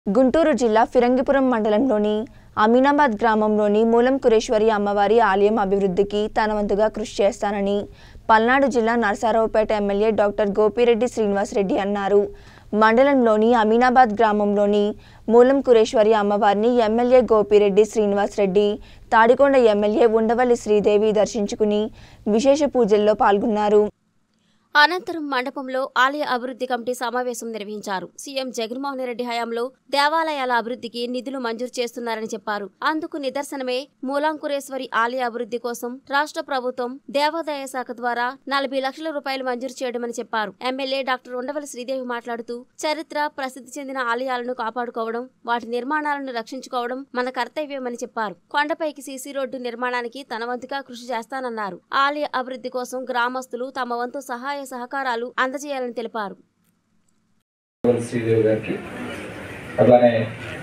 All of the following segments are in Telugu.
గుంటూరు జిల్లా ఫిరంగిపురం మండలంలోని అమీనాబాద్ గ్రామంలోని మూలం కురేశ్వరి అమ్మవారి ఆలయం అభివృద్ధికి తన వంతుగా కృషి చేస్తానని పల్నాడు జిల్లా నరసరావుపేట ఎమ్మెల్యే డాక్టర్ గోపిరెడ్డి శ్రీనివాసరెడ్డి అన్నారు మండలంలోని అమీనాబాద్ గ్రామంలోని మూలం కురేశ్వరి అమ్మవారిని ఎమ్మెల్యే గోపిరెడ్డి శ్రీనివాసరెడ్డి తాడికొండ ఎమ్మెల్యే ఉండవల్లి శ్రీదేవి దర్శించుకుని విశేష పూజల్లో పాల్గొన్నారు అనంతరం మండపంలో ఆలయ అభివృద్ధి కమిటీ సమావేశం నిర్వహించారు సీఎం జగన్మోహన్ రెడ్డి హయాంలో దేవాలయాల అభివృద్ధికి నిధులు మంజూరు చేస్తున్నారని చెప్పారు అందుకు నిదర్శనమే మూలాంకురేశ్వరి ఆలయ అభివృద్ధి కోసం రాష్ట్ర ప్రభుత్వం దేవాదాయ శాఖ ద్వారా నలభై లక్షల రూపాయలు మంజూరు చేయడమని చెప్పారు ఎమ్మెల్యే డాక్టర్ ఉండవల్లి శ్రీదేవి మాట్లాడుతూ చరిత్ర ప్రసిద్ధి చెందిన ఆలయాలను కాపాడుకోవడం వాటి నిర్మాణాలను రక్షించుకోవడం మన కర్తవ్యమని చెప్పారు కొండపైకి సీసీ రోడ్డు నిర్మాణానికి తన వంతుగా కృషి చేస్తానన్నారు ఆలయ అభివృద్ధి కోసం గ్రామస్తులు తమ వంతు సహాయ సహకారాలు అందజేయాలని తెలిపారు ఉండవల్లి శ్రీదేవి గారికి అట్లానే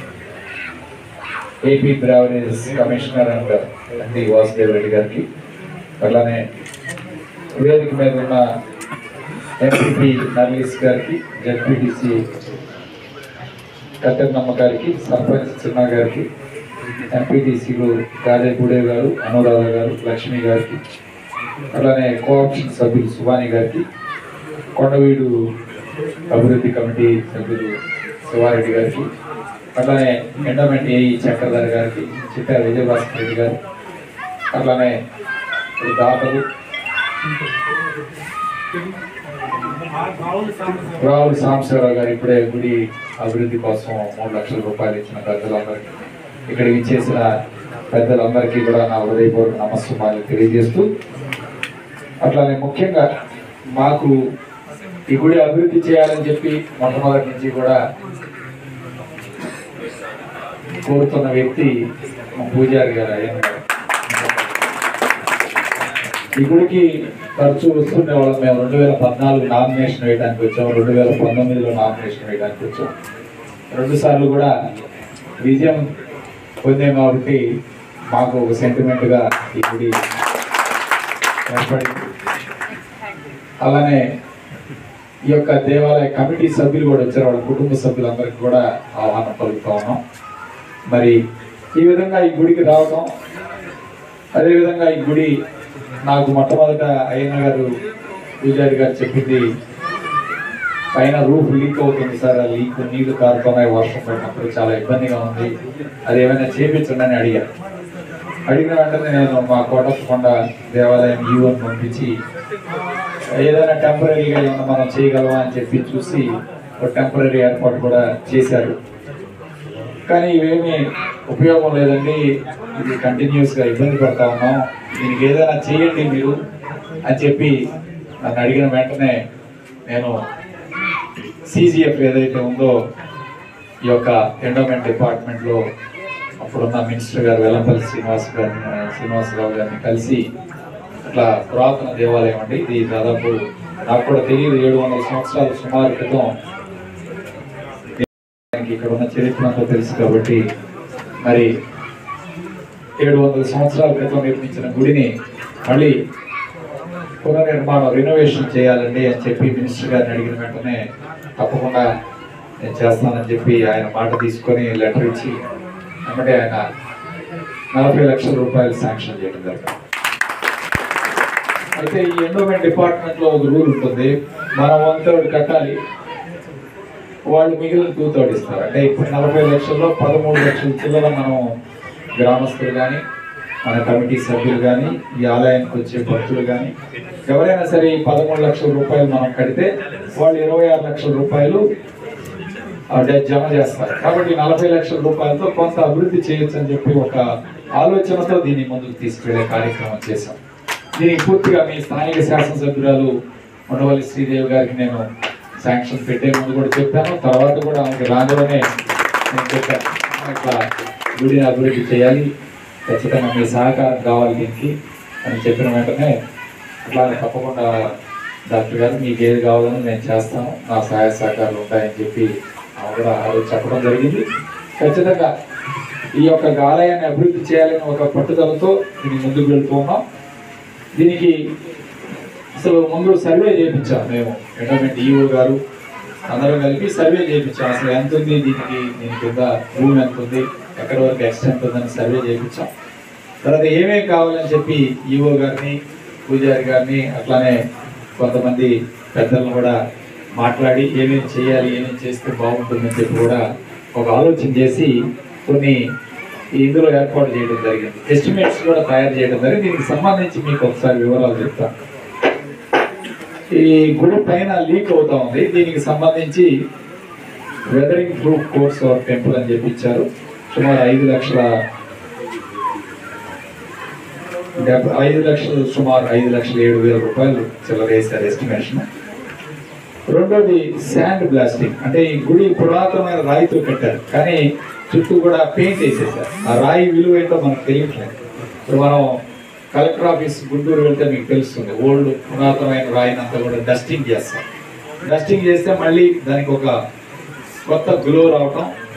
ఏపీ బ్రావరీస్ కమిషనర్ అండ్ అండి వాసుదేవ్ రెడ్డి గారికి అట్లానే వేదిక మీద ఉన్న ఎంపీపీ నర్లీస్ గారికి జడ్పీటీసీ కట్టెన్నమ్మ గారికి సర్పంచ్ చిన్న గారికి ఎంపీటీసీలు గాదే గుడే గారు అనురాధ గారు లక్ష్మి గారికి అట్లానే కోఆప్షన్ సభ్యులు సుభాని గారికి కొండవీడు అభివృద్ధి కమిటీ సభ్యులు శివారెడ్డి గారికి అట్లానే ఎండోమెంట్ ఏఈ చక్రధర్ గారికి చిట్టా విజయభాస్కర్ రెడ్డి గారు అట్లానే ఇప్పుడు దాతలు రావుల సాంబశివరావు గారు ఇప్పుడే గుడి అభివృద్ధి కోసం మూడు లక్షల రూపాయలు ఇచ్చిన పెద్దలందరికీ ఇక్కడికి ఇచ్చేసిన పెద్దలందరికీ కూడా నా హృదయపూర్వక నమస్కారాలు తెలియజేస్తూ అట్లానే ముఖ్యంగా మాకు ఈ గుడి అభివృద్ధి చేయాలని చెప్పి మొట్టమొదటి నుంచి కూడా కోరుతున్న వ్యక్తి మా పూజారి గారు అయ్యన్న గారు ఈ గుడికి తరచూ వస్తుండే వాళ్ళం మేము రెండు వేల పద్నాలుగు నామినేషన్ వేయడానికి వచ్చాం రెండు వేల పంతొమ్మిదిలో నామినేషన్ వేయడానికి వచ్చాం రెండు సార్లు కూడా విజయం పొందాం కాబట్టి మాకు ఒక సెంటిమెంట్గా ఈ గుడి ఏర్పడింది అలానే ఈ యొక్క దేవాలయ కమిటీ సభ్యులు కూడా వచ్చారు వాళ్ళ కుటుంబ సభ్యులందరికీ కూడా ఆహ్వానం పలుకుతా ఉన్నాం మరి ఈ విధంగా ఈ గుడికి రావడం అదేవిధంగా ఈ గుడి నాకు మొట్టమొదట అయ్యన్న గారు పూజారి గారు చెప్పింది పైన రూఫ్ లీక్ అవుతుంది సార్ ఆ లీక్ నీళ్లు కారుతున్నాయి వర్షం పడినప్పుడు చాలా ఇబ్బందిగా ఉంది అది ఏమైనా చేపించండి అని అడిగారు అడిగిన వెంటనే నేను మా కోటప్పకొండ దేవాలయం ఈవోని పంపించి ఏదైనా టెంపరీగా ఏమన్నా మనం చేయగలమా అని చెప్పి చూసి ఒక టెంపరీ ఏర్పాటు కూడా చేశారు కానీ ఇవేమీ ఉపయోగం లేదండి ఇది కంటిన్యూస్గా ఇబ్బంది పడతా ఉన్నాం దీనికి ఏదైనా చేయండి మీరు అని చెప్పి నన్ను అడిగిన వెంటనే నేను సీజీఎఫ్ ఏదైతే ఉందో ఈ యొక్క ఎండోమెంట్ డిపార్ట్మెంట్లో అప్పుడున్న మినిస్టర్ గారు వెల్లంపల్లి శ్రీనివాస్ గారిని శ్రీనివాసరావు గారిని కలిసి అట్లా పురాతన దేవాలయం అండి ఇది దాదాపు నాకు కూడా తెలియదు ఏడు వందల సంవత్సరాల సుమారు క్రితం దానికి ఇక్కడ ఉన్న చరిత్ర అంతా తెలుసు కాబట్టి మరి ఏడు వందల సంవత్సరాల క్రితం నిర్మించిన గుడిని మళ్ళీ పునర్నిర్మాణం రినోవేషన్ చేయాలండి అని చెప్పి మినిస్టర్ గారిని అడిగిన వెంటనే తప్పకుండా నేను చేస్తానని చెప్పి ఆయన మాట తీసుకొని లెటర్ ఇచ్చి వెంబడే ఆయన నలభై లక్షల రూపాయలు శాంక్షన్ చేయడం జరిగింది అయితే ఈ ఎండోమెంట్ డిపార్ట్మెంట్ లో ఒక రూల్ ఉంటుంది మనం వన్ థర్డ్ కట్టాలి వాళ్ళు మిగిలిన టూ థర్డ్ ఇస్తారు అంటే ఇప్పుడు నలభై లక్షల్లో పదమూడు లక్షల చిల్లర మనం గ్రామస్తులు కానీ మన కమిటీ సభ్యులు కానీ ఈ ఆలయానికి వచ్చే భక్తులు కానీ ఎవరైనా సరే ఈ పదమూడు లక్షల రూపాయలు మనం కడితే వాళ్ళు ఇరవై ఆరు లక్షల రూపాయలు ఆ డె- జమ చేస్తారు కాబట్టి నలభై లక్షల రూపాయలతో కొంత అభివృద్ధి చేయొచ్చు అని చెప్పి ఒక ఆలోచనతో దీన్ని ముందుకు తీసుకెళ్లే కార్యక్రమం చేశాం దీనికి పూర్తిగా మీ స్థానిక శాసనసభ్యురాలు ఉండవల్లి శ్రీదేవి గారికి నేను శాంక్షన్ పెట్టే ముందు కూడా చెప్పాను తర్వాత కూడా ఆమెకి రాగానే నేను చెప్పాను ఇట్లా గుడిని అభివృద్ధి చేయాలి ఖచ్చితంగా మీ సహకారం కావాలి దీనికి అని చెప్పిన వెంటనే అట్లా తప్పకుండా డాక్టర్ గారు మీకు ఏది కావాలని నేను చేస్తాను నా సహాయ సహకారాలు ఉంటాయని చెప్పి ఆమె కూడా ఆ రోజు చెప్పడం జరిగింది ఖచ్చితంగా ఈ యొక్క ఆలయాన్ని అభివృద్ధి చేయాలని ఒక పట్టుదలతో దీన్ని ముందుకు వెళ్తూ ఉన్నాం దీనికి అసలు ముందు సర్వే చేయించాం మేము ఎండోమెంట్ ఈఓ గారు అందరం కలిపి సర్వే చేయించాం అసలు ఎంత ఉంది దీనికి దీని కింద భూమి ఎంత ఉంది ఎక్కడి వరకు ఎక్స్టెంట్ ఉందని సర్వే చేయించాం తర్వాత ఏమేమి కావాలని చెప్పి ఈఓ గారిని పూజారి గారిని అట్లానే కొంతమంది పెద్దలను కూడా మాట్లాడి ఏమేమి చేయాలి ఏమేమి చేస్తే బాగుంటుందని చెప్పి కూడా ఒక ఆలోచన చేసి కొన్ని ఇందులో ఏర్పాటు చేయడం జరిగింది ఎస్టిమేట్స్ కూడా తయారు చేయడం జరిగింది దీనికి సంబంధించి మీకు ఒకసారి వివరాలు చెప్తాను ఈ గుడి పైన లీక్ అవుతా ఉంది దీనికి సంబంధించి weathering proof course or temple అని చెప్పి ఇచ్చారు సుమారు ఐదు లక్షల డెబ్బై ఐదు లక్షలు సుమారు ఐదు లక్షల ఏడు వేల రూపాయలు చిల్లర వేశారు ఎస్టిమేషన్ రెండోది శాండ్ బ్లాస్టింగ్ అంటే ఈ గుడి పురాతనమైన రాయితో కట్టారు కానీ చుట్టూ కూడా పెయింట్ వేసేసారు ఆ రాయి విలువ ఏంటో మనకు తెలియట్లేదు ఇప్పుడు మనం కలెక్టర్ ఆఫీస్ గుంటూరు వెళ్తే మీకు తెలుస్తుంది ఓల్డ్ పురాతనమైన రాయిని అంతా కూడా డస్టింగ్ చేస్తాం డస్టింగ్ చేస్తే మళ్ళీ దానికి ఒక కొత్త గ్లో రావటం